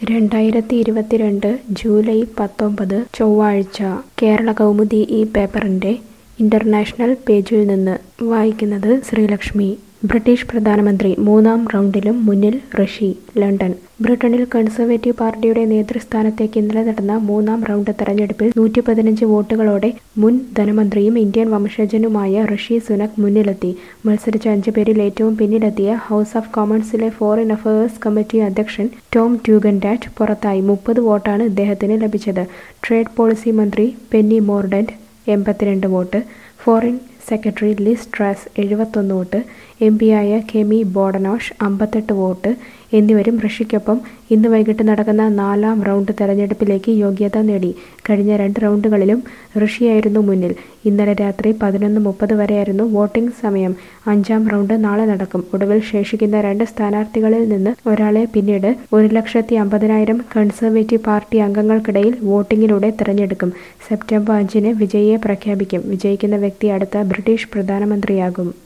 രണ്ടായിരത്തി ഇരുപത്തിരണ്ട് ജൂലൈ പത്തൊമ്പത് ചൊവ്വാഴ്ച കേരള കൗമുദി ഈ പേപ്പറിന്റെ ഇന്റർനാഷണൽ പേജിൽ നിന്ന് വായിക്കുന്നത് ശ്രീലക്ഷ്മി ബ്രിട്ടീഷ് പ്രധാനമന്ത്രി മൂന്നാം റൗണ്ടിലും മുന്നിൽ ഋഷി ലണ്ടൻ ബ്രിട്ടനിൽ കൺസർവേറ്റീവ് പാർട്ടിയുടെ നേതൃസ്ഥാനത്തേക്ക് ഇന്നലെ നടന്ന മൂന്നാം റൗണ്ട് തെരഞ്ഞെടുപ്പിൽ നൂറ്റി പതിനഞ്ച് വോട്ടുകളോടെ മുൻ ധനമന്ത്രിയും ഇന്ത്യൻ വംശജനുമായ ഋഷി സുനക് മുന്നിലെത്തി മത്സരിച്ച അഞ്ചു പേരിൽ ഏറ്റവും പിന്നിലെത്തിയ ഹൗസ് ഓഫ് കോമൺസിലെ ഫോറിൻ അഫയേഴ്സ് കമ്മിറ്റി അധ്യക്ഷൻ ടോം ട്യൂഗൻഡാറ്റ് പുറത്തായി മുപ്പത് വോട്ടാണ് ഇദ്ദേഹത്തിന് ലഭിച്ചത് ട്രേഡ് പോളിസി മന്ത്രി പെന്നി മോർഡന്റ് എൺപത്തിരണ്ട് vote foreign secretary Liz Truss എഴുപത്തൊന്ന് വോട്ട് എം പിയായ കെമി ബോഡനോഷ് അമ്പത്തെട്ട് വോട്ട് എന്നിവരും ഋഷിക്കൊപ്പം ഇന്ന് വൈകിട്ട് നടക്കുന്ന നാലാം റൗണ്ട് തെരഞ്ഞെടുപ്പിലേക്ക് യോഗ്യത നേടി കഴിഞ്ഞ രണ്ട് റൗണ്ടുകളിലും ഋഷിയായിരുന്നു മുന്നിൽ ഇന്നലെ രാത്രി പതിനൊന്ന് മുപ്പത് വരെയായിരുന്നു വോട്ടിംഗ് സമയം അഞ്ചാം റൗണ്ട് നാളെ നടക്കും ഒടുവിൽ ശേഷിക്കുന്ന രണ്ട് സ്ഥാനാർത്ഥികളിൽ നിന്ന് ഒരാളെ പിന്നീട് ഒരു ലക്ഷത്തി അമ്പതിനായിരം കൺസർവേറ്റീവ് പാർട്ടി അംഗങ്ങൾക്കിടയിൽ വോട്ടിങ്ങിലൂടെ തിരഞ്ഞെടുക്കും സെപ്റ്റംബർ അഞ്ചിന് വിജയിയെ പ്രഖ്യാപിക്കും വിജയിക്കുന്ന വ്യക്തി അടുത്ത ബ്രിട്ടീഷ് പ്രധാനമന്ത്രിയാകും